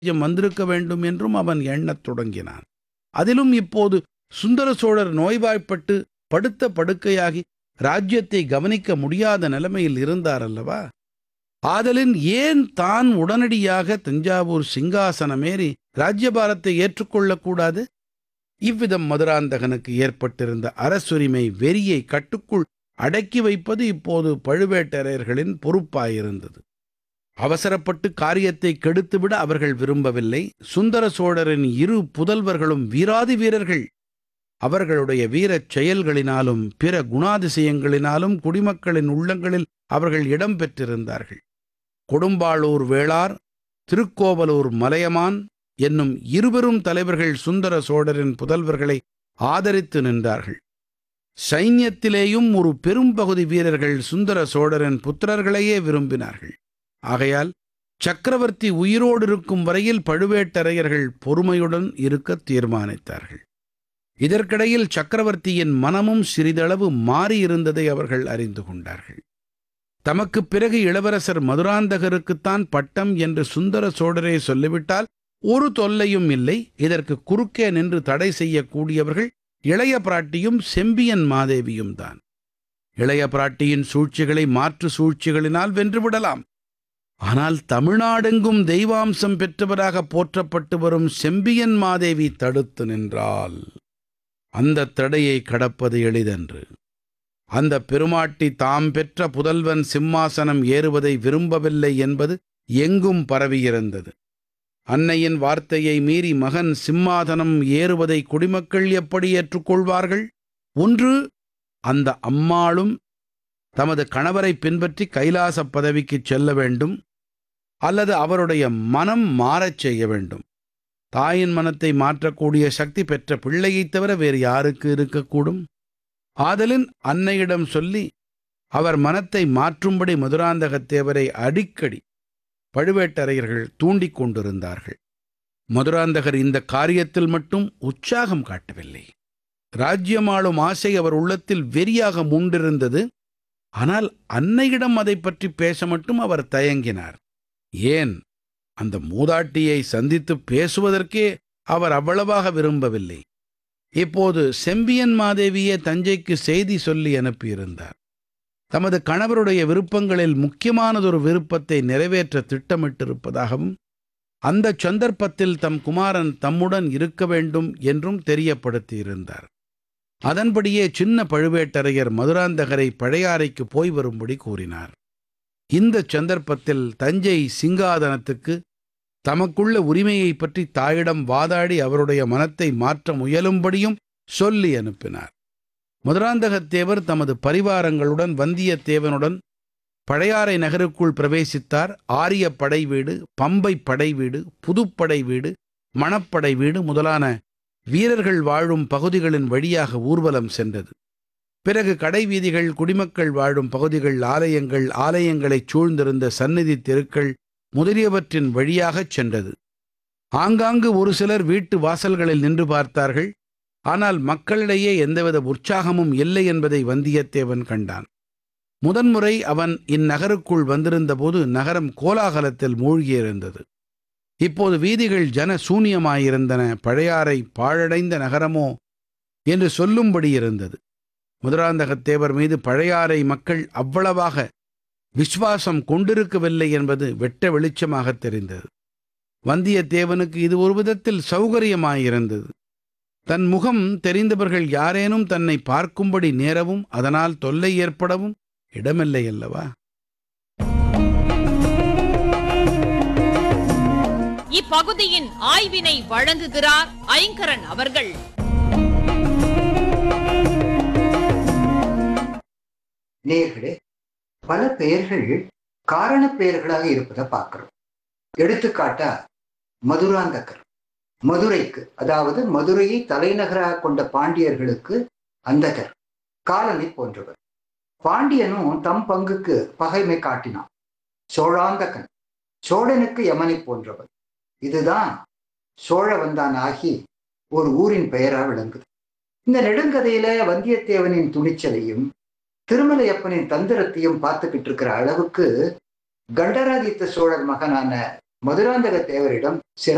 ராஜ்யம் வந்திருக்க வேண்டும் என்றும் அவன் எண்ணத் தொடங்கினான் அதிலும் இப்போது சுந்தர சோழர் நோய்வாய்ப்பட்டு படுத்த படுக்கையாகி ராஜ்யத்தை கவனிக்க முடியாத நிலைமையில் இருந்தார் அல்லவா ஆதலின் ஏன் தான் உடனடியாக தஞ்சாவூர் சிங்காசனமேறி ராஜ்யபாரத்தை ஏற்றுக்கொள்ளக்கூடாது இவ்விதம் மதுராந்தகனுக்கு ஏற்பட்டிருந்த அரசுரிமை வெறியை கட்டுக்குள் அடக்கி வைப்பது இப்போது பழுவேட்டரையர்களின் பொறுப்பாயிருந்தது அவசரப்பட்டு காரியத்தை கெடுத்துவிட அவர்கள் விரும்பவில்லை சுந்தர சோழரின் இரு புதல்வர்களும் வீராதி வீரர்கள் அவர்களுடைய வீரச் செயல்களினாலும் பிற குணாதிசயங்களினாலும் குடிமக்களின் உள்ளங்களில் அவர்கள் இடம் பெற்றிருந்தார்கள் கொடும்பாளூர் வேளார் திருக்கோவலூர் மலையமான் என்னும் இருவரும் தலைவர்கள் சுந்தர சோழரின் புதல்வர்களை ஆதரித்து நின்றார்கள் சைன்யத்திலேயும் ஒரு பெரும்பகுதி வீரர்கள் சுந்தர சோழரின் புத்திரர்களையே விரும்பினார்கள் ஆகையால் சக்கரவர்த்தி உயிரோடு இருக்கும் வரையில் பழுவேட்டரையர்கள் பொறுமையுடன் இருக்க தீர்மானித்தார்கள் இதற்கிடையில் சக்கரவர்த்தியின் மனமும் சிறிதளவு மாறியிருந்ததை அவர்கள் அறிந்து கொண்டார்கள் தமக்குப் பிறகு இளவரசர் மதுராந்தகருக்குத்தான் பட்டம் என்று சுந்தர சோழரே சொல்லிவிட்டால் ஒரு தொல்லையும் இல்லை இதற்கு குறுக்கே நின்று தடை செய்யக்கூடியவர்கள் இளைய பிராட்டியும் செம்பியன் மாதேவியும் தான் இளைய பிராட்டியின் சூழ்ச்சிகளை மாற்று சூழ்ச்சிகளினால் வென்றுவிடலாம் ஆனால் தமிழ்நாடெங்கும் தெய்வாம்சம் பெற்றவராக போற்றப்பட்டு வரும் செம்பியன் மாதேவி தடுத்து நின்றால் அந்த தடையை கடப்பது எளிதன்று அந்த பெருமாட்டி தாம் பெற்ற புதல்வன் சிம்மாசனம் ஏறுவதை விரும்பவில்லை என்பது எங்கும் பரவியிருந்தது அன்னையின் வார்த்தையை மீறி மகன் சிம்மாதனம் ஏறுவதை குடிமக்கள் எப்படி ஏற்றுக்கொள்வார்கள் ஒன்று அந்த அம்மாளும் தமது கணவரை பின்பற்றி கைலாசப் பதவிக்குச் செல்ல வேண்டும் அல்லது அவருடைய மனம் மாறச் செய்ய வேண்டும் தாயின் மனத்தை மாற்றக்கூடிய சக்தி பெற்ற பிள்ளையைத் தவிர வேறு யாருக்கு இருக்கக்கூடும் ஆதலின் அன்னையிடம் சொல்லி அவர் மனத்தை மாற்றும்படி மதுராந்தகத்தேவரை அடிக்கடி பழுவேட்டரையர்கள் தூண்டிக் கொண்டிருந்தார்கள் மதுராந்தகர் இந்த காரியத்தில் மட்டும் உற்சாகம் காட்டவில்லை ராஜ்யமாளும் ஆசை அவர் உள்ளத்தில் வெறியாக மூண்டிருந்தது ஆனால் அன்னையிடம் அதை பற்றி பேச மட்டும் அவர் தயங்கினார் ஏன் அந்த மூதாட்டியை சந்தித்து பேசுவதற்கே அவர் அவ்வளவாக விரும்பவில்லை இப்போது செம்பியன் மாதேவியே தஞ்சைக்கு செய்தி சொல்லி அனுப்பியிருந்தார் தமது கணவருடைய விருப்பங்களில் முக்கியமானதொரு விருப்பத்தை நிறைவேற்ற திட்டமிட்டிருப்பதாகவும் அந்த சந்தர்ப்பத்தில் தம் குமாரன் தம்முடன் இருக்க வேண்டும் என்றும் தெரியப்படுத்தியிருந்தார் அதன்படியே சின்ன பழுவேட்டரையர் மதுராந்தகரை பழையாறைக்கு போய் வரும்படி கூறினார் இந்த சந்தர்ப்பத்தில் தஞ்சை சிங்காதனத்துக்கு தமக்குள்ள உரிமையை பற்றி தாயிடம் வாதாடி அவருடைய மனத்தை மாற்ற முயலும்படியும் சொல்லி அனுப்பினார் மதுராந்தகத்தேவர் தமது பரிவாரங்களுடன் வந்தியத்தேவனுடன் பழையாறை நகருக்குள் பிரவேசித்தார் ஆரிய படை வீடு பம்பை படை வீடு புதுப்படை வீடு மணப்படை வீடு முதலான வீரர்கள் வாழும் பகுதிகளின் வழியாக ஊர்வலம் சென்றது பிறகு கடை வீதிகள் குடிமக்கள் வாழும் பகுதிகள் ஆலயங்கள் ஆலயங்களைச் சூழ்ந்திருந்த சந்நிதி தெருக்கள் முதலியவற்றின் வழியாகச் சென்றது ஆங்காங்கு ஒரு சிலர் வீட்டு வாசல்களில் நின்று பார்த்தார்கள் ஆனால் மக்களிடையே எந்தவித உற்சாகமும் இல்லை என்பதை வந்தியத்தேவன் கண்டான் முதன்முறை அவன் இந்நகருக்குள் வந்திருந்தபோது நகரம் கோலாகலத்தில் மூழ்கியிருந்தது இப்போது வீதிகள் ஜன சூனியமாயிருந்தன பழையாறை பாழடைந்த நகரமோ என்று சொல்லும்படி இருந்தது முதராந்தகத்தேவர் மீது பழையாறை மக்கள் அவ்வளவாக விஸ்வாசம் கொண்டிருக்கவில்லை என்பது வெட்ட வெளிச்சமாக தெரிந்தது வந்தியத்தேவனுக்கு இது ஒரு விதத்தில் சௌகரியமாயிருந்தது தன் முகம் தெரிந்தவர்கள் யாரேனும் தன்னை பார்க்கும்படி நேரவும் அதனால் தொல்லை ஏற்படவும் இடமில்லை அல்லவா இப்பகுதியின் ஆய்வினை வழங்குகிறார் ஐங்கரன் அவர்கள் நேர்களே பல பெயர்கள் காரண பெயர்களாக இருப்பதை பார்க்கிறோம் எடுத்துக்காட்டா மதுராந்தகர் மதுரைக்கு அதாவது மதுரையை தலைநகராக கொண்ட பாண்டியர்களுக்கு அந்தகர் காலனை போன்றவர் பாண்டியனும் தம் பங்குக்கு பகைமை காட்டினான் சோழாந்தகன் சோழனுக்கு யமனை போன்றவர் இதுதான் சோழவந்தான் ஆகி ஒரு ஊரின் பெயரா விளங்குது இந்த நெடுங்கதையில வந்தியத்தேவனின் துணிச்சலையும் திருமலையப்பனின் தந்திரத்தையும் பார்த்துக்கிட்டு இருக்கிற அளவுக்கு கண்டராதித்த சோழர் மகனான மதுராந்தக தேவரிடம் சிற